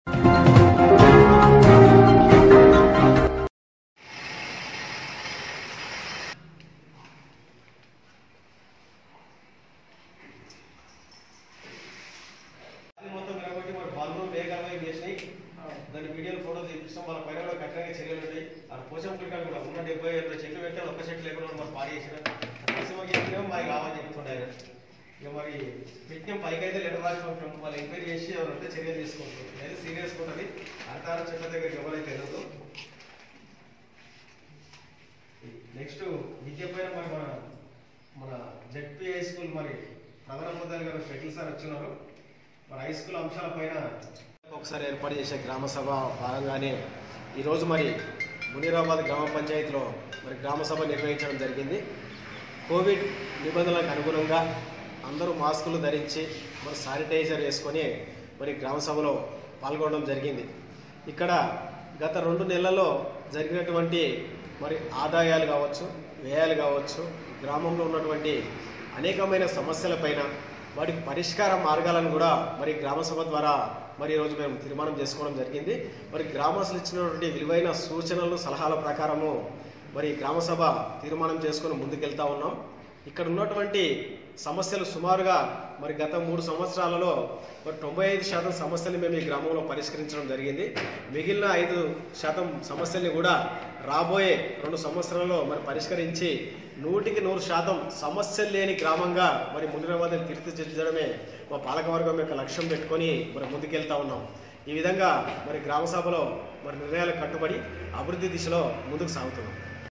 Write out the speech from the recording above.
అది మొత్తం కాబట్టి మరి బల్బులు వేగంగా చేసినాయి దాని వీడియోలు ఫోటో తీపిస్తాం వాళ్ళ పైన కూడా కఠినంగా చర్యలు ఉంటాయి ఆ పోషం కులికాలు కూడా ఉన్న డెబ్బై ఐదు చెట్లు పెట్టారు ఒక్క చెట్లు లేకుండా మరి పాడి చేసిన చెప్పినాం మాకు కావాలని చెప్తుంటారు ఇక మరి పెట్టిన పైకి అయితే లెటర్ రాసి పంపినాం వాళ్ళు ఎంక్వైరీ చేసి ఎవరంటే చర్యలు తీసుకుంటారు నేను సీరియస్ ఉంటుంది అధికార చెట్ల దగ్గరికి ఎవరైతే వెళ్ళదు నెక్స్ట్ విద్య పైన మరి మన మన జెడ్పీ హై స్కూల్ మరి ప్రధాన ముద్దాలు గారు షెటిల్ సార్ వచ్చినారు మరి హై స్కూల్ అంశాల పైన ఒకసారి ఏర్పాటు చేసే గ్రామ సభ భాగంగానే ఈరోజు మరి మునీరాబాద్ గ్రామ పంచాయతీలో మరి గ్రామ సభ నిర్వహించడం జరిగింది కోవిడ్ నిబంధనలకు అనుగుణంగా అందరూ మాస్కులు ధరించి మరి శానిటైజర్ వేసుకొని మరి గ్రామ సభలో పాల్గొనడం జరిగింది ఇక్కడ గత రెండు నెలల్లో జరిగినటువంటి మరి ఆదాయాలు కావచ్చు వ్యయాలు కావచ్చు గ్రామంలో ఉన్నటువంటి అనేకమైన సమస్యలపైన వాటికి పరిష్కార మార్గాలను కూడా మరి గ్రామ సభ ద్వారా మరి ఈరోజు మేము తీర్మానం చేసుకోవడం జరిగింది మరి గ్రామస్తులు ఇచ్చినటువంటి విలువైన సూచనలు సలహాల ప్రకారము మరి గ్రామ సభ తీర్మానం చేసుకొని ముందుకెళ్తా ఉన్నాం ఇక్కడ ఉన్నటువంటి సమస్యలు సుమారుగా మరి గత మూడు సంవత్సరాలలో మరి తొంభై ఐదు శాతం సమస్యల్ని మేము ఈ గ్రామంలో పరిష్కరించడం జరిగింది మిగిలిన ఐదు శాతం సమస్యల్ని కూడా రాబోయే రెండు సంవత్సరాల్లో మరి పరిష్కరించి నూటికి నూరు శాతం సమస్యలు లేని గ్రామంగా మరి మునిరాబాద్ని తీర్చిదిద్దడమే మా పాలకవర్గం యొక్క లక్ష్యం పెట్టుకొని మరి ముందుకెళ్తా ఉన్నాం ఈ విధంగా మరి గ్రామ సభలో మరి నిర్ణయాలకు కట్టుబడి అభివృద్ధి దిశలో ముందుకు సాగుతున్నాం